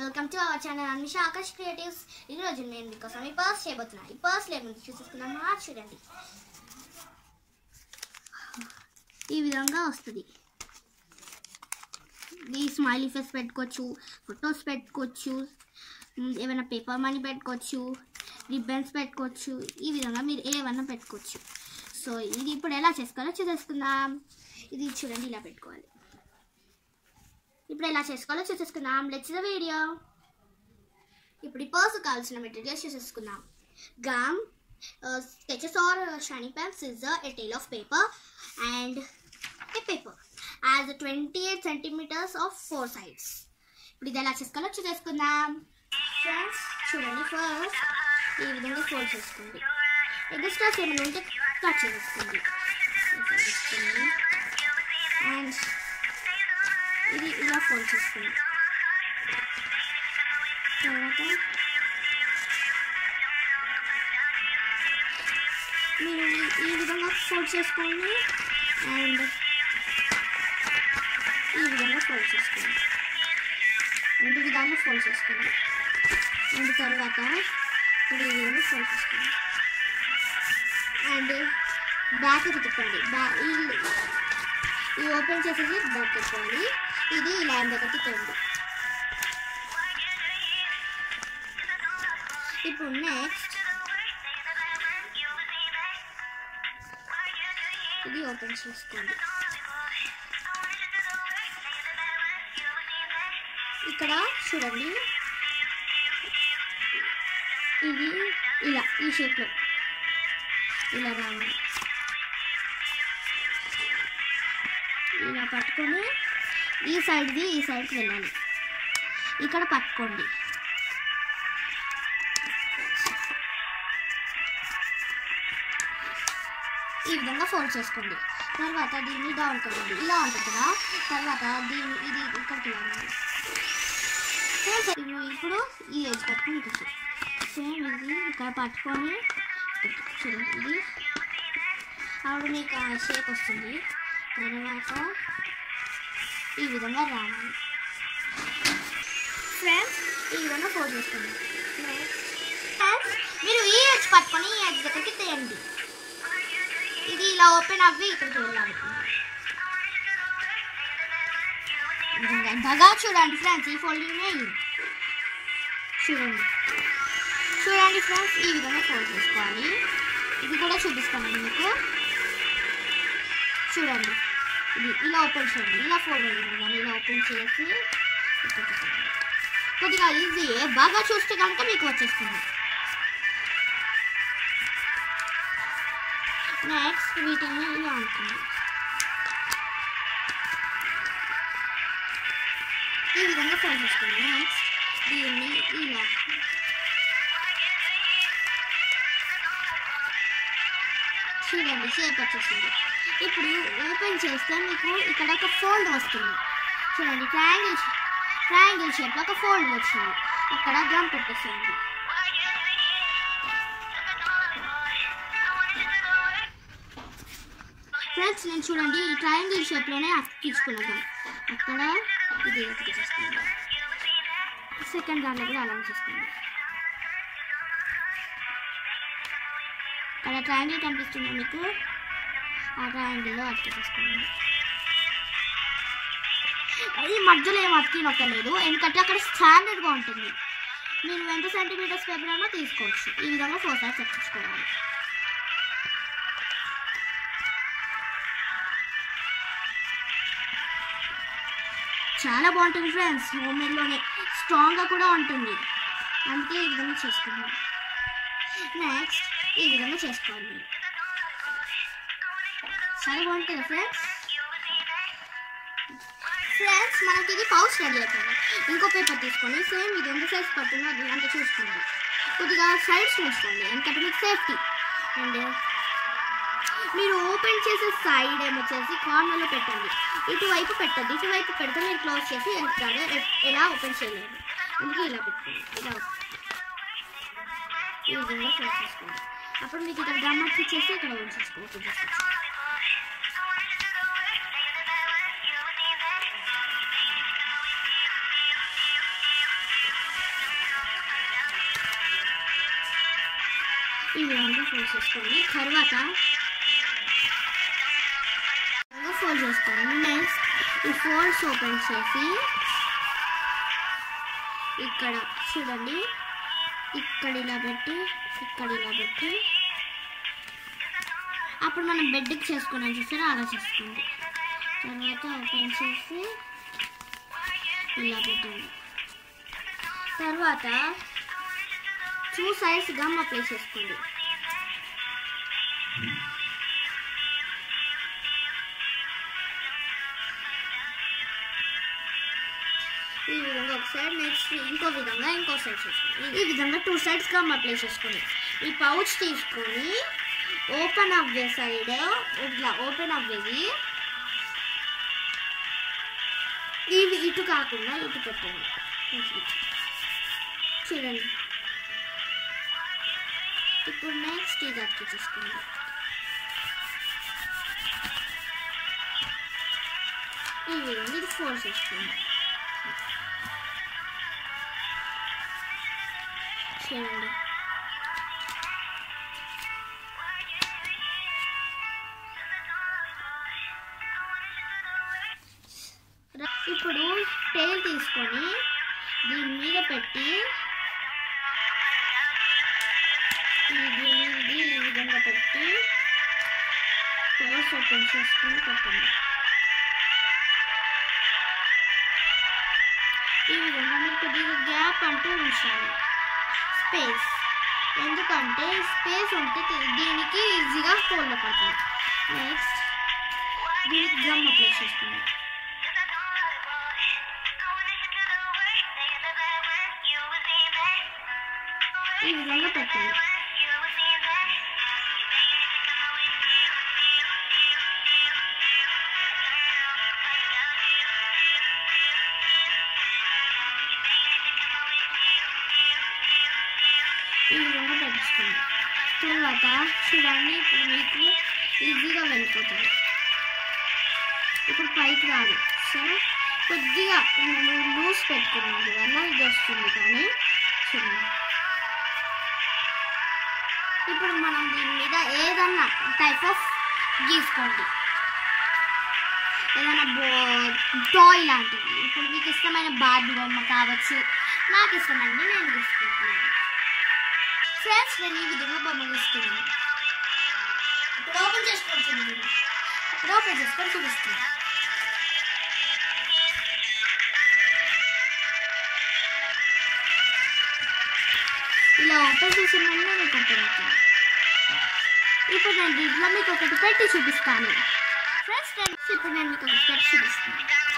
Welcome to our channel Anmisha Akash creatives ఈరోజు నేను మీకోసం ఈ పర్స్ చేయబోతున్నాను ఈ పర్స్ లేముంది చూసేసుకుందామా చూడండి ఈ విధంగా వస్తుంది ఈ స్మైలీ ఫేస్ పెట్టుకోవచ్చు ఫొటోస్ పెట్టుకోవచ్చు ఉమ్, ఏమైనా పేపర్ మనీ పెట్టుకోవచ్చు రిబ్బన్స్ పెట్టుకోవచ్చు ఈ విధంగా మీరు ఏమన్నా పెట్టుకోవచ్చు సో ఇది ఇప్పుడు ఎలా చేసుకోవాలో చూసేసుకుందాం ఇది చూడండి ఇలా పెట్టుకోవాలి ఇప్పుడు ఎలా చేసుకోవాలో చూసేసుకుందాం లెట్స్ ద వీడియో ఇప్పుడు ఈ పర్స్ కావాల్సిన మెటీరియల్స్ చూసేసుకుందాం gum sketches or shiny pen scissor a tile of paper and a paper as twenty eight centimetres of four sides ఇప్పుడు ఇది ఎలా చేసుకోవాలో చూసేసుకుందాం ఫ్రెండ్స్ చూడండి ఫస్ట్ ఈ విధంగా ఫోల్డ్ చేసుకోండి ఎక్స్ట్రాస్ ఏమైనా ఉంటే కట్ చేసుకోండి అండ్ ఇది ఇలా ఫోల్డ్ చేసుకోండి తర్వాత మీరు ఈ- ఈ విధంగా ఫోల్డ్ చేసుకోండి అండ్ ఈ విధంగా ఫోల్డ్ చేసుకోండి రెండు విధాలు ఫోల్డ్ చేసుకోండి అండ్ తర్వాత ఇప్పుడు ఈ విధంగా ఫోల్డ్ చేసుకోండి అండ్ బ్యాక్ తిప్పండి బ్యా ఈ- ఇది ఓపెన్ చేసేసి బ్యాక్ పెట్టుకోవాలి ఇది ఇలా దగ్గరికి తిప్పండి ఇప్పుడు నెక్స్ట్ ఇది ఓపెన్ చేసుకోండి ఇక్కడ చూడండి ఇది ఇలా ఈ షేప్లో ఇలా రావాలి ఇలా పట్టుకొని ఈ సైడ్ది ఈ సైడ్కి వెళ్ళాలి ఇక్కడ పట్టుకోండి ఈ విధంగా ఫోల్డ్ చేసుకోండి తర్వాత దీన్ని డౌన్ కొనండి ఇలా ఉంటుంది కదా తర్వాత దీన్ని ఇది ఇక్కడికి వెళ్ళండి సేమ్ ఇవి ఇప్పుడు ఈ ఏజ్ పట్టుకొని ఇక్కడ సేమ్ ఇది ఇక్కడ పట్టుకొని చూడండి ఇది అప్పుడు మీకు ఆ షేప్ వస్తుంది తర్వాత ఈ విధంగా రావాలి ఫ్రెండ్స్ ఈ విధంగా ఫోల్డ్ చేసుకోండి ఫ్రెండ్స్ మీరు ఈ ఎడ్జ్ పట్టుకొని ఈ ఎడ్జ్ దగ్గరికి తీయండి ఇది ఇలా ఓపెన్ అవ్వి ఇక్కడికి వెళ్ళాలి ఈ విధంగా బాగా చూడండి ఫ్రెండ్స్ ఈ ఫోల్డింగ్ చూడండి చూడండి ఫ్రెండ్స్ ఈ విధంగా ఫోల్డ్ చేసుకోవాలి ఇది కూడా చూపిస్తాను మీకు చూడండి ఇది ఇలా ఓపెన్ చేయండి ఇలా ఫోల్డ్ అయ్యింది కానీ ఇలా ఓపెన్ చేసి ఇక్కడికి పెట్టండి. కొద్దిగా ఈజీ బాగా చూస్తే కనుక మీకు వచ్చేస్తుంది నెక్స్ట్ వీటిని ఇలా ఉంటుంది ఈ విధంగా ఫోల్డ్ చేసుకోండి నెక్స్ట్ దీన్ని ఇలా చూడండి షేప్ వచ్చేసింది ఇప్పుడు ఓపెన్ చేస్తే మీకు ఇక్కడ ఒక ఫోల్డ్ వస్తుంది చూడండి ట్రయాంగిల్ ట్రయాంగిల్ షేప్లో ఒక ఫోల్డ్ వచ్చింది అక్కడ గమ్ పెట్టేసేయండి ఫ్రెండ్స్ నేను చూడండి ఈ ట్రయాంగిల్ షేప్లోనే అతికించుకున్నాను అక్కడ ఇది అతికించేసుకోండి సెకండ్ దాంట్లో కూడా అలాగే చేసుకోండి అక్కడ ట్రయాంగిల్ కనిపిస్తుంది మీకు ఆ ట్రయాంగిల్లో అతికించేసుకోండి అది మధ్యలో ఏం అతికినక్కర్లేదు ఎందుకంటే అక్కడ స్టాండర్డ్గా ఉంటుంది మీరు ఎంత సెంటీమీటర్స్ పేపర్ అయినా తీసుకోవచ్చు ఈ విధంగా ఫోర్ సైడ్స్ ఎక్కించుకోవాలి చాలా బాగుంటుంది ఫ్రెండ్స్ హోమ్ మేడ్లోనే స్ట్రాంగ్గా కూడా ఉంటుంది అందుకే ఈ విధంగా చేసుకున్నాం నెక్స్ట్ ఈ విధంగా చేసుకోవాలి మీరు చాలా బాగుంటుంది ఫ్రెండ్స్ ఫ్రెండ్స్ మనకి ఇది పౌచ్ రెడీ అయిపోయింది ఇంకో పేపర్ తీసుకొని సేమ్ ఇది ఎంత సైజ్ పడుతుందో అది అంత చూసుకోండి కొద్దిగా సైడ్స్ చూసుకోండి ఎందుకంటే మీకు సేఫ్టీ అండ్ మీరు ఓపెన్ చేసే సైడ్ ఏమొచ్చేసి కార్నర్లో పెట్టండి ఇటువైపు పెట్టండి ఇటువైపు పెడితే మీరు క్లోజ్ చేసి ఎక్కడ ఎలా ఓపెన్ చేయలేరు అందుకే ఇలా పెట్టుకోండి ఇలా ఈ విధంగా క్లోజ్ చేసుకోండి అప్పుడు మీకు ఇక్కడ గమ్మత్ ఇచ్చేసి ఇక్కడ ఓపెన్ చేసుకో ఓపెన్ చేసుకోవచ్చు ఈ విధంగా ఫోల్డ్ చేసుకోండి తర్వాత ఫోల్డ్ చేసుకోండి నెక్స్ట్ ఈ ఫోల్డ్స్ ఓపెన్ చేసి ఇక్కడ చూడండి ఇక్కడ ఇలా పెట్టి ఇక్కడ ఇలా పెట్టి అప్పుడు మనం బెడ్కి చేసుకున్నాం చూసారా అలా చేసుకోండి తర్వాత ఓపెన్ చేసి ఇలా పెట్టండి తర్వాత టూ సైడ్స్ గమ్ అప్లై చేసుకోండి ఈ విధంగా ఒక సైడ్ నెక్స్ట్ ఇంకో విధంగా ఇంకో సైడ్ చేసుకోండి ఈ విధంగా టూ సైడ్స్ గమ్ అప్లై చేసుకోండి ఈ పౌచ్ తీసుకొని ఓపెన్ అవ్వే సైడ్ ఇట్లా ఓపెన్ అవ్వేది ఇవి ఇటు కాకుండా ఇటు పెట్టండి చూడండి ఇప్పుడు నెక్స్ట్ ఇది అతికించేసుకోండి ఈ విధంగా ఇది ఫోర్స్ చేసుకోండి చూడండి ర- ఇప్పుడు టైల్ తీసుకొని దీని మీద పెట్టి ఇది ఇది ఈ విధంగా పెట్టి క్లోజ్ ఓపెన్ చేసుకొని పెట్టండి ఈ విధంగా మీరు కొద్దిగా గ్యాప్ అంటూ ఉంచాలి స్పేస్ ఎందుకంటే స్పేస్ ఉంటే ది- దీనికి ఈజీగా ఫోల్డ్ పడుతుంది నెక్స్ట్ దీనికి గమ్ అప్లై చేసుకోండి ఈ విధంగా పెట్టండి ఈ విధంగా పెట్టించుకోండి తర్వాత చూడండి ఇప్పుడు మీకు ఈజీగా వెళ్ళిపోతుంది ఇప్పుడు పైకి రాదు సరే కొద్దిగా లూజ్ పెట్టుకున్నాం వల్ల ఇది వస్తుంది కానీ చూడండి ఇప్పుడు మనం దీని మీద ఏదన్నా టైప్ ఆఫ్ గీసుకోండి ఏదైనా బో టాయ్ లాంటివి ఇప్పుడు మీకు ఇష్టమైన బార్బీ బొమ్మ కావచ్చు నాకు ఇష్టమైనది నేను తీసుకుంటున్నాను ఫ్రెండ్స్ నేను ఈ విధంగా బొమ్మ గీస్తున్నాను ఇప్పుడు ఓపెన్ చేసుకోండి చూడండి. ఇప్పుడు ఓపెన్ చేసుకొని చూపిస్తున్నాను ఇలా ఓపెన్ చేసిందంటే మీకు ఓపెన్ అవుతుంది ఇప్పుడు నేను దీంట్లో మీకు ఒకటి పెట్టి చూపిస్తాను ఫ్రెండ్స్ నేను ఇప్పుడు నేను మీకు ఒకటి పెట్టి చూపిస్తాను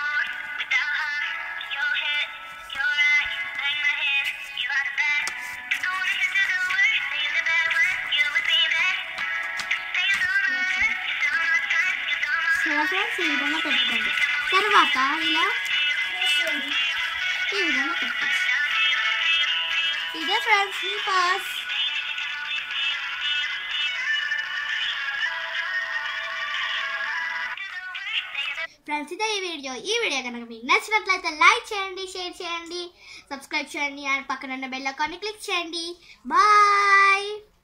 సరే ఫ్రెండ్స్ ఈ విధంగా పెట్టుకోండి తర్వాత ఇలా ఈ విధంగా పెట్టుకోండి ఇదే ఫ్రెండ్స్ మీ పాస్ ఫ్రెండ్స్ ఇదే ఈ వీడియో ఈ వీడియో కనుక మీకు నచ్చినట్లయితే లైక్ చేయండి షేర్ చేయండి సబ్స్క్రైబ్ చేయండి అండ్ పక్కన ఉన్న బెల్ ఐకాన్ని క్లిక్ చేయండి బాయ్